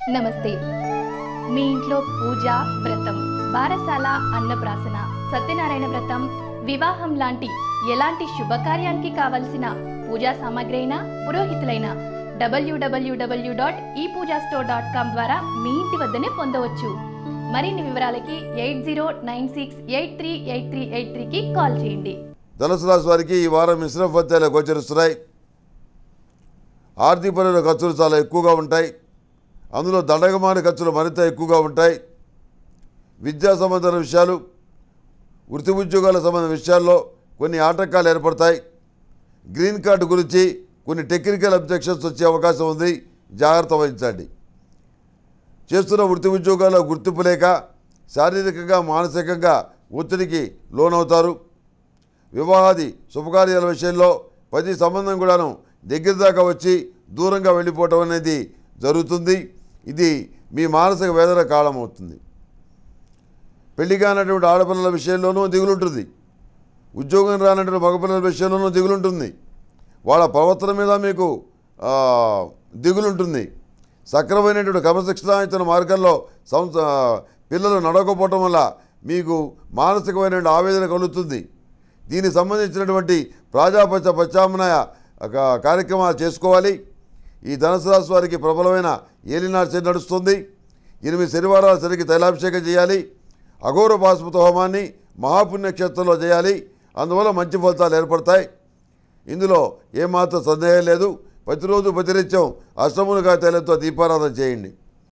నమస్తే మీ ఇంట్లో పూజ వ్రతం బారసాల అన్నప్రాసన సత్యనారాయణ వ్రతం వివాహం లాంటి ఎలాంటి శుభకార్యానికి కావలసిన పూజా సామాగ్రి అయినా పురోహితులైన డబ్ల్యూడబ్ల్యూడబ్ల్యూ డాట్ ఈ పూజా స్టోర్ డాట్ కామ్ ద్వారా మీ ఇంటి వద్దనే పొందవచ్చు మరిన్ని వివరాలకి eight zero nine six eight three eight three eight త్రీకి కాల్ చేయండి ధనుసు రాశి వారికి ఈ వారం మిశ్రమ ఫలితాలు గోచరిస్తున్నాయి ఆర్థికపరమైన ఖర్చులు చాలా ఎక్కువగా ఉంటాయి అందులో దండగమాన ఖర్చులు మరింత ఎక్కువగా ఉంటాయి విద్యా సంబంధమైన విషయాలు వృత్తి ఉద్యోగాల సంబంధించిన విషయాల్లో కొన్ని ఆటంకాలు ఏర్పడతాయి గ్రీన్ కార్డు గురించి కొన్ని టెక్నికల్ అబ్జెక్షన్స్ వచ్చే అవకాశం ఉంది జాగ్రత్త వహించండి చేస్తున్న వృత్తి ఉద్యోగాల్లో గుర్తింపు లేక శారీరకంగా మానసికంగా ఒత్తిడికి లోనవుతారు వివాహాది శుభకార్యాల విషయంలో ప్రతి సంబంధం కూడాను దగ్గర దాకా వచ్చి దూరంగా వెళ్ళిపోవటం అనేది జరుగుతుంది ఇది మీ మానసిక వేదన కారణమవుతుంది పెళ్లి కానటువంటి ఆడపిల్లల విషయంలోనూ దిగులుంటుంది ఉద్యోగం రానటువంటి మగపిల్లల విషయంలోనూ దిగులుంటుంది వాళ్ళ ప్రవర్తన మీద మీకు ఆ, దిగులుంటుంది సక్రమైనటువంటి క్రమశిక్షణాయుత మార్గంలో సంస్థ పిల్లలు నడవకపోవటం వల్ల మీకు మానసికమైనటువంటి ఆవేదన కలుగుతుంది దీనికి సంబంధించినటువంటి ప్రాజాపత్య ప్రత్యామ్నాయ క- కార్యక్రమాలు చేసుకోవాలి ఈ ధనుసు రాశి వారికి ప్రబలమైన ఏలినాడు శని నడుస్తుంది ఎనిమిది శనివారాలు శనికి తైలాభిషేకం చేయాలి అఘోర బాస్మత హోమాన్ని మహాపుణ్యక్షేత్రంలో చేయాలి అందువల్ల మంచి ఫలితాలు ఏర్పడతాయి ఇందులో ఏమాత్రం సందేహం లేదు ప్రతిరోజు ప్రతినిత్యం అష్టములుగా తైలంతో దీపారాధన చేయండి